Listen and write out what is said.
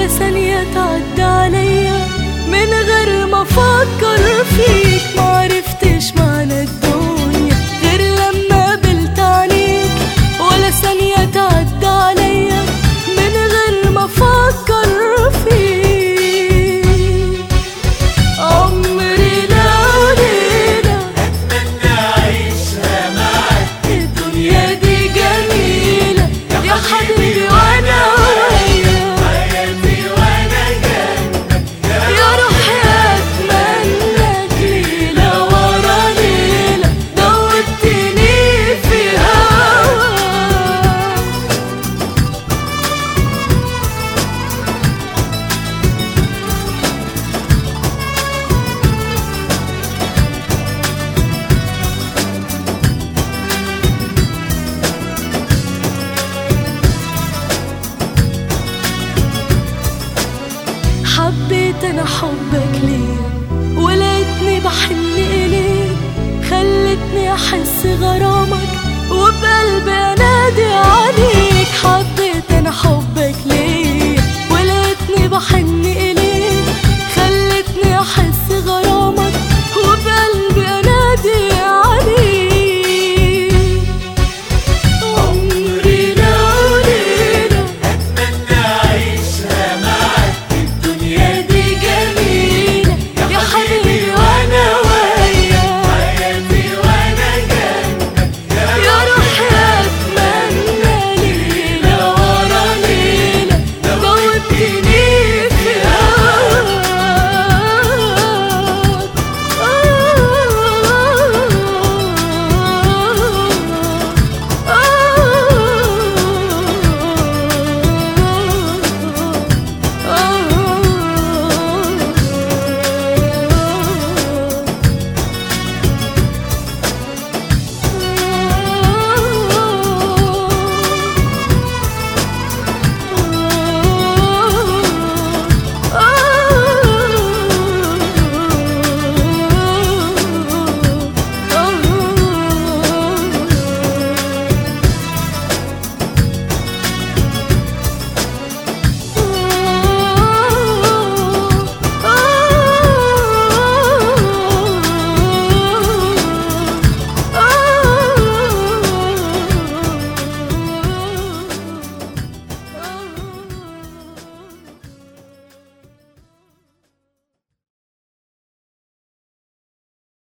ولا ثانية تعدي عليا من غير ما افكر فيك معرفتش معنى الدنيا غير لما قابلت عينيك ولا ثانية تعدي عليا من غير ما افكر فيك عمري لو ليلة الدنيا دي جميلة يا حبيبي وانا وياك يا روحي اتمنى ليلة ورا ليلة دوبتني في هواك حبيت انا حبك ليه ولقيتني بحن اليك خلتني احس غرامك وبقلبي انادي عليك